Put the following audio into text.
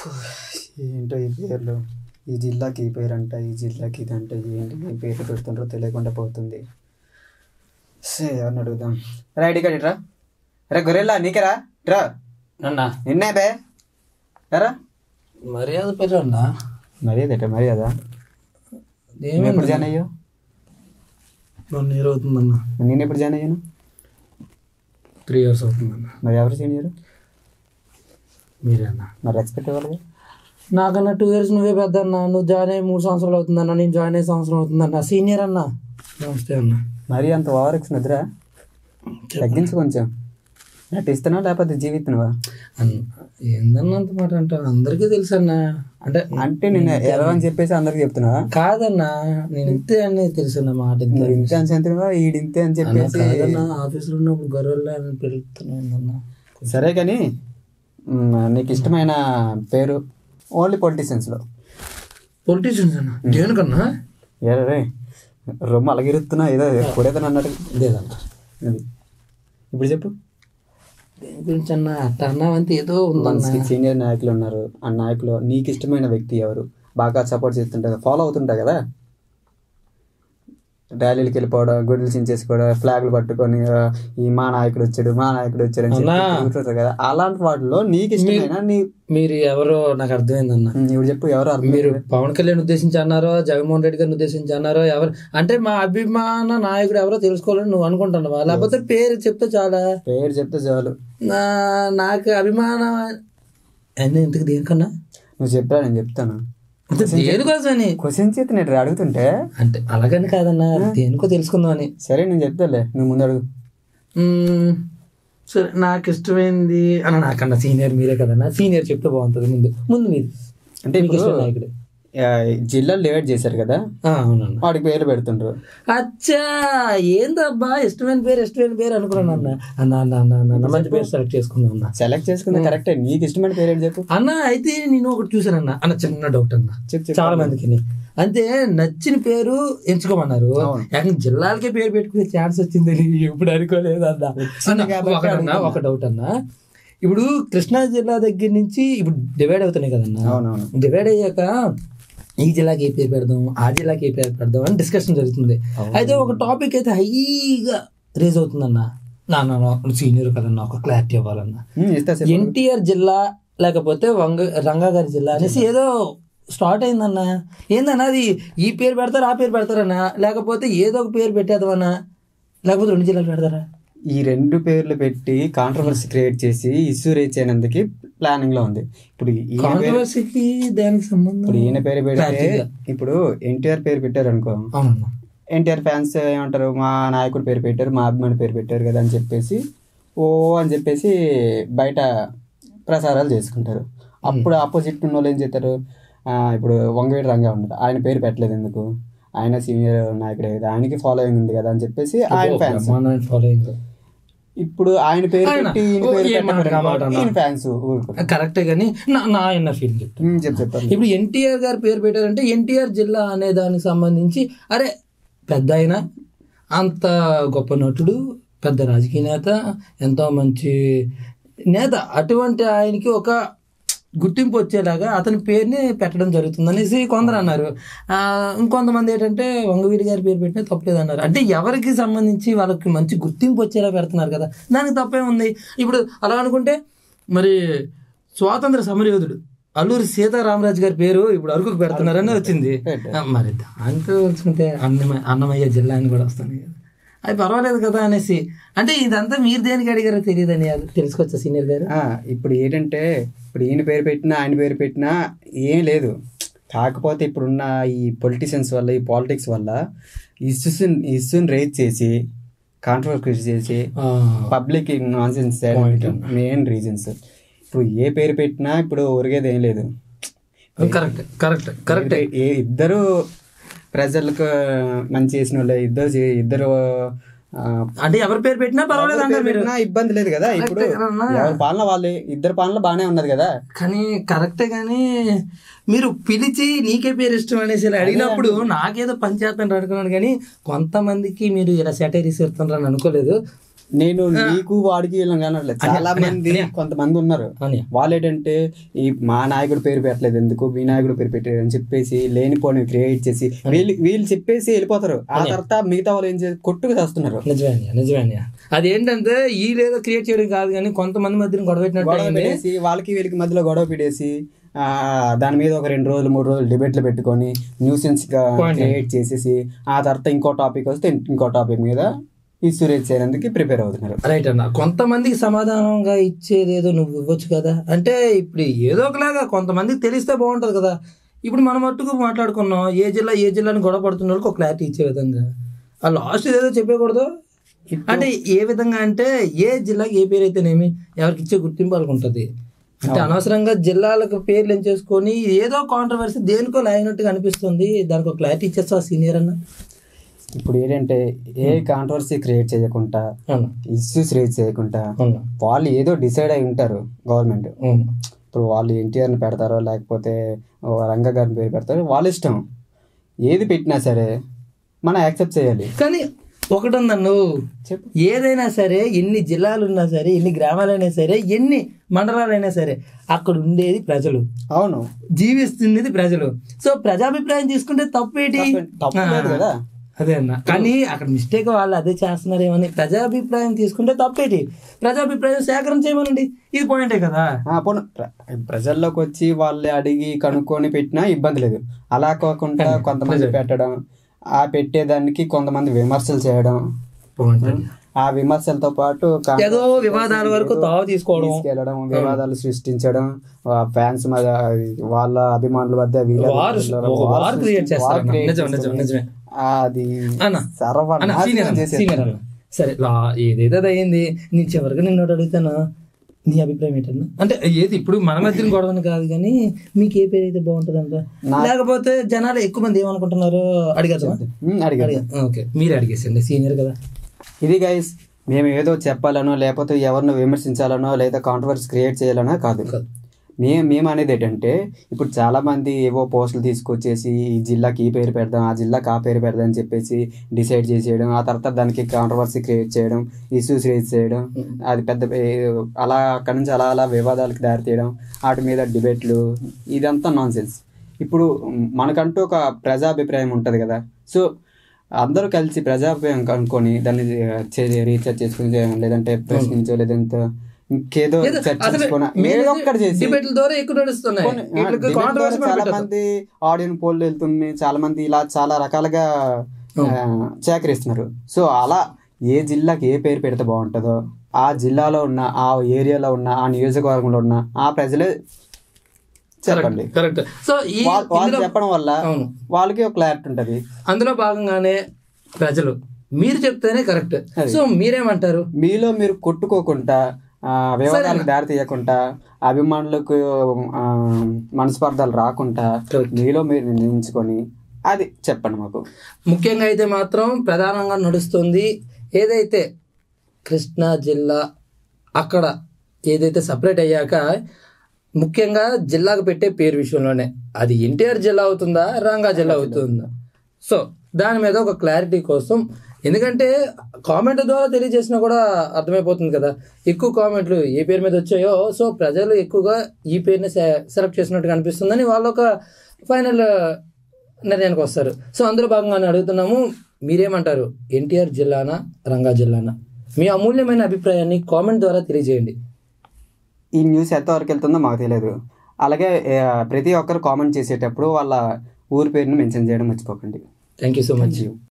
ఏంటో ఈ పేర్లు ఈ జిల్లాకి ఈ పేరు అంట ఈ జిల్లాకి ఇది అంట ఏంటి ఈ పేరు పెడుతుండ్రో తెలియకుండా పోతుంది సే ఎవరిని అడుగుదాం రా ఐడి కార్డ్ ఇట్రా రే గొర్రెల్లా నీకేరా రా అన్నా నిన్నే బే రా మర్యాద పేరు అన్నా మర్యాద మర్యాద నువ్వు ఎప్పుడు జాయిన్ అయ్యో వన్ ఇయర్ అవుతుందన్న నేను ఎప్పుడు జాయిన్ అయ్యాను త్రీ ఇయర్స్ అవుతుందన్న మరి ఎవరు సీనియర్ మీరే అన్న మరి రెస్పెక్ట్ ఇవ్వాలి నాకన్నా టూ ఇయర్స్ నువ్వే పెద్ద అన్న నువ్వు జాయిన్ అయ్యి మూడు సంవత్సరాలు అవుతుందన్న నేను జాయిన్ అయ్యే సంవత్సరం అవుతుందన్న సీనియర్ అన్న నమస్తే అన్న మరి అంత ఓవర్ ఎక్స్ నిద్ర తగ్గించు కొంచెం నటిస్తున్నావా లేకపోతే జీవిస్తున్నావా అన్న ఏందన్న అంత మాట అంటావు అందరికీ తెలుసు అన్న అంటే అంటే నేను ఎలా అని చెప్పేసి అందరికి చెప్తున్నావా కాదన్నా నేను ఇంతే అని తెలుసు అన్న మాట ఇంతే నువ్వు ఇంతే అని చెప్తున్నావా ఈడింతే అని అన్న చెప్పేసి కాదన్న ఆఫీస్లో ఉన్నప్పుడు గొర్రెల్లా అని పెరుగుతున్నాను సరే కానీ మ్, నీకు ఇష్టమైన పేరు ఓన్లీ పొలిటీషియన్స్లో పొలిటీషియన్స్ అన్న దేనికన్నా ఏరే రే రొమ్మ అలగిరుతున్నా ఏదో ఎప్పుడైతే అన్నట్టు లేదన్న అది ఇప్పుడు చెప్పు దేని గురించి అన్న అట్ట అన్నావంతే ఏదో ఉందన్న మనకి సీనియర్ నాయకులు ఉన్నారు ఆ నాయకులు నీకు ఇష్టమైన వ్యక్తి ఎవరు బాగా సపోర్ట్ చేస్తుంటారు ఫాలో అవుతుంటారు కదా ర్యాలీలకు వెళ్ళిపోవడం గుడ్లు చించేసుకోవడం ఫ్లాగ్లు పట్టుకొని ఆ, ఈ మా నాయకుడు వచ్చాడు మా నాయకుడు వచ్చాడు అని చెప్పి అన్నా. తిరుగుతుంటారు కదా అలాంటి వాటిలో నీకు ఇష్టమైన నీ మీరు ఎవరో నాకు అర్థమైందన్న ఉమ్, ఇప్పుడు చెప్పు ఎవరు అర్థం మీరు పవన్ కళ్యాణ్ ఉద్దేశించి అన్నారో జగన్మోహన్ రెడ్డి గారిని ఉద్దేశించి అన్నారో ఎవరు అంటే మా అభిమాన నాయకుడు ఎవరో తెలుసుకోవాలని నువ్వు అనుకుంటున్నావా లేకపోతే పేరు చెప్తే చాలా పేరు చెప్తే చాలు నా నాకు అభిమానం అన్నీ ఇంతకు దేనికన్నా నువ్వు చెప్పరా నేను చెప్తాను అంటే దేనికోసమని క్వశ్చన్ చేతి నేను అడుగుతుంటే అంటే అలాగని కాదన్నా దేనికో తెలుసుకుందామని సరే నేను చెప్తాలే నువ్వు ముందు అడుగు మ్మ్. సరే నాకు ఇష్టమైంది అన్న నాకన్నా సీనియర్ మీరే కదన్నా సీనియర్ చెప్తే బాగుంటుంది ముందు ముందు మీరు అంటే మీకు ఇప్పుడు ఇష్టం నాయకుడు ఆ, జిల్లాలు డివైడ్ చేశారు కదా ఆ, అవునన్న వాడికి పేర్లు పెడుతుండ్రు అచ్చా ఏందబ్బా ఇష్టమైన పేరు ఇష్టమైన పేరు అనుకున్నాను అన్న అన్న అన్న అన్న అన్న, అన్న మంచి పేరు సెలెక్ట్ చేసుకుందాం అన్న సెలెక్ట్ చేసుకుంది కరెక్టే నీకు ఇష్టమైన పేరు ఏంటి చెప్పు అన్న అయితే నేను ఒకటి చూసానన్న అన్న చిన్న డౌట్ అన్న చెప్పు చెప్పు చాలా మందికి అంతే నచ్చిన పేరు ఎంచుకోమన్నారు అవును. ఏకంగా జిల్లాలకే పేరు పెట్టుకునే ఛాన్స్ వచ్చిందని ఎప్పుడు అనుకోలేదు అన్న అన్న, కాబట్టి ఒకటన్నా ఒక డౌట్ అన్న ఇప్పుడు కృష్ణా జిల్లా దగ్గర నుంచి ఇప్పుడు డివైడ్ అవుతున్నాయి కదన్నా అవునవును డివైడ్ అయ్యాక ఈ జిల్లాకి ఏ పేరు పెడదాం ఆ జిల్లాకి ఏ పేరు పెడదాం అని డిస్కషన్ జరుగుతుంది అయితే ఒక టాపిక్ అయితే హైగా రేజ్ అవుతుందన్న నా నా సీనియర్ కదన్నా ఒక క్లారిటీ ఇవ్వాలన్నా ఉమ్, ఇస్తా చెప్పు ఎన్టీఆర్ జిల్లా లేకపోతే వంగ రంగాగారి జిల్లా అనేసి ఏదో స్టార్ట్ అయిందన్న ఏందన్నా అది ఈ పేరు పెడతారు ఆ పేరు పెడతారన్నా లేకపోతే ఏదో ఒక పేరు పెట్టేద్దామన్నా లేకపోతే రెండు జిల్లాలు పెడతారా ఈ రెండు పేర్లు పెట్టి కాంట్రవర్సీ క్రియేట్ చేసి ఇష్యూ రేట్ చేయనందుకు ప్లానింగ్ లో ఉంది ఇప్పుడు ఈయన పేరు కాంట్రవర్సీకి దానికి సంబంధం ఇప్పుడు ఈయన పేరు పెడితే Clarity-గా. ఇప్పుడు ఎన్టీఆర్ పేరు పెట్టారు అనుకో అవునన్నా ఎన్టీఆర్ ఫ్యాన్స్ ఏమంటారు మా నాయకుడు పేరు పెట్టారు మా అభిమాని పేరు పెట్టారు కదా అని చెప్పేసి ఓ అని చెప్పేసి బయట ప్రసారాలు చేసుకుంటారు అప్పుడు ఆపోజిట్ ఉన్న వాళ్ళు ఏం చేస్తారు ఆ, ఇప్పుడు వంగవీటి రంగా ఉన్నారు ఆయన పేరు పెట్టలేదు ఎందుకు ఆయన సీనియర్ నాయకుడే కదా ఆయనకి ఫాలోయింగ్ ఉంది కదా అని చెప్పేసి ఆయన ఫ్యాన్స్ ఫాలోయింగ్ ఇప్పుడు ఆయన పేరు ఆయన, పెట్టి ఈయన ఓ, పేరు ఏ మాట పెట్టారు మాట అన్నా. ఈయన ఫ్యాన్స్ ఊరుకోరు కరెక్టే కానీ నా నా ఇన్న ఫీలింగ్ చెప్తాను ఉమ్, చెప్పు చెప్పారు ఇప్పుడు ఎన్టీఆర్ గారు పేరు పెట్టారంటే ఎన్టీఆర్ జిల్లా అనే దానికి సంబంధించి అరే పెద్ద ఆయన అంత గొప్ప నటుడు పెద్ద రాజకీయ నేత ఎంతో మంచి నేత అటువంటి ఆయనకి ఒక గుర్తింపు వచ్చేలాగా అతని పేరుని పెట్టడం జరుగుతుంది అనేసి కొందరు అన్నారు ఆ, ఇంకొంతమంది ఏంటంటే వంగవీడి గారి పేరు పెట్టినా తప్పలేదు అన్నారు అంటే ఎవరికి సంబంధించి వాళ్ళకి మంచి గుర్తింపు వచ్చేలా పెడుతున్నారు కదా దానికి తప్పే ఉంది ఇప్పుడు అలా అనుకుంటే మరి స్వాతంత్ర సమరయోధుడు అల్లూరి సీతారామరాజు గారి పేరు ఇప్పుడు అరకుకు పెడుతున్నారని వచ్చింది పెట్టారు. ఆ, మరి దాంతో వచ్చుకుంటే అన్నమయ్య అన్నమయ్య జిల్లా అని కూడా వస్తుంది కదా అది పర్వాలేదు కదా అనేసి అంటే ఇదంతా మీరు దేనికి అడిగారో తెలియదని అది తెలుసుకోవచ్చా సీనియర్ గారు ఆ, ఇప్పుడు ఏంటంటే ఇప్పుడు ఈయన పేరు పెట్టినా ఆయన పేరు పెట్టినా ఏం లేదు కాకపోతే ఇప్పుడున్న ఈ పొలిటీషియన్స్ వల్ల ఈ పాలిటిక్స్ వల్ల ఇష్యూస్ ఇష్యూని రేజ్ చేసి కాంట్రవర్సీ చేసి ఆ, పబ్లిక్ నాన్సెన్స్ మెయిన్ రీజన్స్ ఇప్పుడు ఏ పేరు పెట్టినా ఇప్పుడు ఒరిగేది ఏం లేదు కరెక్ట్ కరెక్ట్ కరెక్ట్ ఏ ఇద్దరు ప్రజలకు మంచి చేసిన వాళ్ళే ఇద్దరు చే- ఇద్దరు ఆ, అంటే ఎవరి పేరు పెట్టినా పర్వాలేదు ఎవరి అంటారు పేరు మీరు పెట్టినా ఇబ్బంది లేదు కదా ఇప్పుడు కదన్నా. ఎవరి పాలన వాళ్ళే ఇద్దరు పాలన బాగానే ఉన్నది కదా కానీ కరెక్టే కానీ మీరు పిలిచి నీకే పేరు ఇష్టం అనేసి ఇలా అడిగినప్పుడు నాకేదో పని చేస్తాను అనుకున్నాను కానీ కొంతమందికి మీరు ఇలా సెటైర్ ఇస్తున్నారు అని అనుకోలేదు నేను నీకు వాడికి వీళ్ళని అనట్లేదు చాలా మంది కొంతమంది ఉన్నారు అని వాళ్ళు ఏంటంటే ఈ మా నాయకుడు పేరు పెట్టలేదు ఎందుకు మీ నాయకుడు పేరు పెట్టారు అని చెప్పేసి లేనిపోని క్రియేట్ చేసి వీళ్ళు వీళ్ళు చెప్పేసి వెళ్ళిపోతారు ఆ తర్వాత మిగతా వాళ్ళు ఏం చేసి కొట్టుకు చేస్తున్నారు నిజమే అన్నయ్య, నిజమే అన్నయ్య. అదేంటంటే ఈ లేదో క్రియేట్ చేయడం కాదు కానీ కొంతమంది మధ్యన గొడవ పెట్టినట్టు గొడవ అయింది. పెట్టేసి వాళ్ళకి వీళ్ళకి మధ్యలో గొడవ పెట్టేసి ఆ, దాని మీద ఒక రెండు రోజులు మూడు రోజులు డిబేట్లు పెట్టుకొని న్యూసెన్స్ గా Point. క్రియేట్ చేసేసి ఆ తర్వాత ఇంకో టాపిక్ వస్తే ఇంకో టాపిక్ మీద ఇష్యూ రేట్ చేయడానికి ప్రిపేర్ అవుతున్నారు రైట్ అన్న కొంతమందికి సమాధానంగా ఇచ్చేది ఏదో నువ్వు ఇవ్వచ్చు కదా అంటే ఇప్పుడు ఏదో ఒకలాగా కొంతమందికి తెలిస్తే బాగుంటది కదా ఇప్పుడు మనం మట్టుకు మాట్లాడుకున్నాం ఏ జిల్లా ఏ జిల్లాని గొడవ పడుతున్న వాళ్ళకి ఒక క్లారిటీ ఇచ్చే విధంగా ఆ లాస్ట్ ఏదో చెప్పకూడదు అంటే ఏ విధంగా అంటే ఏ జిల్లాకి ఏ పేరు అయితేనేమి ఎవరికి ఇచ్చే గుర్తింపు వాళ్ళకి ఉంటుంది అంటే అనవసరంగా జిల్లాలకు పేర్లు ఎంచేసుకొని ఏదో కాంట్రవర్సీ దేనికో లాగినట్టుగా అనిపిస్తుంది దానికి ఒక క్లారిటీ ఇచ్చేస్తా సీనియర్ అన్న ఇప్పుడు ఏంటంటే ఏ కాంట్రవర్సీ క్రియేట్ చేయకుండా అవును ఇష్యూస్ రేట్ చేయకుండా అవును వాళ్ళు ఏదో డిసైడ్ అయి ఉంటారు గవర్నమెంట్ అవును ఇప్పుడు వాళ్ళు ఎన్టీఆర్ని పెడతారో లేకపోతే ఓ రంగ గారిని పేరు పెడతారో వాళ్ళ ఇష్టం ఏది పెట్టినా సరే మనం యాక్సెప్ట్ చేయాలి కానీ ఒకటి నువ్వు చెప్పు ఏదైనా సరే ఎన్ని జిల్లాలు ఉన్నా సరే ఎన్ని గ్రామాలైనా సరే ఎన్ని మండలాలైనా సరే అక్కడ ఉండేది ప్రజలు అవును జీవిస్తున్నది ప్రజలు సో ప్రజాభిప్రాయం తీసుకుంటే తప్పేటి తప్పు లేదు కదా అదే అన్న కానీ అక్కడ మిస్టేక్ వాళ్ళు అదే చేస్తున్నారేమని ప్రజాభిప్రాయం తీసుకుంటే తప్పేటి ప్రజాభిప్రాయం సేకరణ చేయమనండి ఇది పాయింటే కదా ఆ, పోనీ ప్ర- ప్రజల్లోకి వచ్చి వాళ్ళు అడిగి కనుక్కొని పెట్టినా ఇబ్బంది లేదు అలా కాకుండా కొంతమంది పెట్టడం ఆ పెట్టేదానికి కొంతమంది విమర్శలు చేయడం బాగుంటుంది ఆ విమర్శలతో పాటు కా- ఏదో వివాదాల వరకు తావు తీసుకోవడం తీసుకెళ్లడం వివాదాలు సృష్టించడం ఫ్యాన్స్ వాళ్ళ అభిమానుల మధ్య వీళ్ళ వారు మధ్య ఒక war వార్ క్రియేట్ సృష్టి- చేస్తారు war create నిజం నిజం చేస్తారు. నిజమే అది అన్న అన్న సర్వనాశనం సీనియర్ అన్న చేసేస్తారు. సీనియర్ అన్న సరే లా ఏదైతే అది అయింది నేను చివరికి నిన్ను ఒకటి అడుగుతానా నీ అభిప్రాయం ఏంటన్నా అంటే ఏది ఇప్పుడు మన మధ్యన గొడవని కాదు కానీ మీకు ఏ పేరు అయితే బాగుంటుందంట లేకపోతే జనాలు ఎక్కువ మంది ఏమనుకుంటున్నారు అడిగారు ఉమ్, అడిగారు ఓకే మీరు అడిగేసండి సీనియర్ కదా ఇది గైస్ మేము ఏదో చెప్పాలనో లేకపోతే ఎవరినో విమర్శించాలనో లేదా కాంట్రవర్సీ క్రియేట్ చేయాలనో కాదు కాదు. మేము మేము అనేది ఏంటంటే ఇప్పుడు చాలా మంది ఏవో పోస్టులు తీసుకొచ్చేసి ఈ జిల్లాకి ఈ పేరు పెడదాం ఆ జిల్లాకి ఆ పేరు పెడదాం అని చెప్పేసి డిసైడ్ చేసేయడం ఆ తర్వాత దానికి కాంట్రవర్సీ క్రియేట్ చేయడం ఇష్యూస్ రేజ్ చేయడం అది పెద్ద ఏ- అలా అక్కడి నుంచి అలా అలా వివాదాలకు దారితీయడం వాటి మీద డిబేట్లు ఇదంతా నాన్ ఇప్పుడు మనకంటూ ఒక ప్రజాభిప్రాయం ఉంటుంది కదా సో అందరూ కలిసి ప్రజాభిప్రాయం కనుక్కొని దాన్ని రీఛార్జ్ చేసుకుని లేదంటే ప్రశ్నించో లేదంటే ఇంకేదో చర్చించుకొని ఏదో ఒక్కటి చేసి డిబేట్ల ద్వారా ఎక్కువ నడుస్తున్నాయి కొన్ని- ఆ, వీటికి debate controversy ద్వారా చాలా పెట్టొద్దు. మంది ఆడియన్ పోల్ వెళ్తుంది చాలా మంది ఇలా చాలా రకాలుగా ఆ, సేకరిస్తున్నారు సో అలా ఏ జిల్లాకి ఏ పేరు పెడితే బాగుంటుందో ఆ జిల్లాలో ఉన్న ఆ ఏరియాలో ఉన్న ఆ నియోజకవర్గంలో ఉన్న ఆ ప్రజలే చెప్పండి కరెక్ట్ సో ఈ వా- వాళ్ళు ఇందులో- చెప్పడం వల్ల అవును వాళ్ళకి ఒక క్లారిటీ ఉంటది అందులో భాగంగానే ప్రజలు మీరు చెప్తేనే కరెక్ట్ సో మీరేమంటారు మీలో మీరు కొట్టుకోకుండా ఆ, వివాదాలకు దారి తీయకుండా అభిమానులకు ఆ, మనస్పర్ధాలు రాకుండా Correct. మీలో మీరు నిర్ణయించుకొని అది చెప్పండి మాకు ముఖ్యంగా అయితే మాత్రం ప్రధానంగా నడుస్తుంది ఏదైతే కృష్ణా జిల్లా అక్కడ ఏదైతే సపరేట్ అయ్యాక ముఖ్యంగా జిల్లాకు పెట్టే పేరు విషయంలోనే అది ఎన్టీఆర్ జిల్లా అవుతుందా రంగా జిల్లా అవుతుందా సో దాని మీద ఒక క్లారిటీ కోసం ఎందుకంటే కామెంట్ ద్వారా తెలియజేసినా కూడా అర్థమైపోతుంది కదా ఎక్కువ కామెంట్లు ఏ పేరు మీద వచ్చాయో సో ప్రజలు ఎక్కువగా ఈ పేరుని సెలెక్ట్ చేసినట్టుగా అనిపిస్తుందని వాళ్ళు ఒక ఫైనల్ నిర్ణయానికి వస్తారు సో అందులో భాగంగానే అడుగుతున్నాము మీరేమంటారు ఎన్టీఆర్ జిల్లానా రంగా జిల్లానా మీ అమూల్యమైన అభిప్రాయాన్ని కామెంట్ ద్వారా తెలియజేయండి ఈ న్యూస్ ఎంతవరకు వెళ్తుందో మాకు తెలియదు అలాగే ఆ, ప్రతి ఒక్కరు కామెంట్ చేసేటప్పుడు వాళ్ళ ఊరి పేరుని మెన్షన్ చేయడం మర్చిపోకండి థ్యాంక్ యూ సో మచ్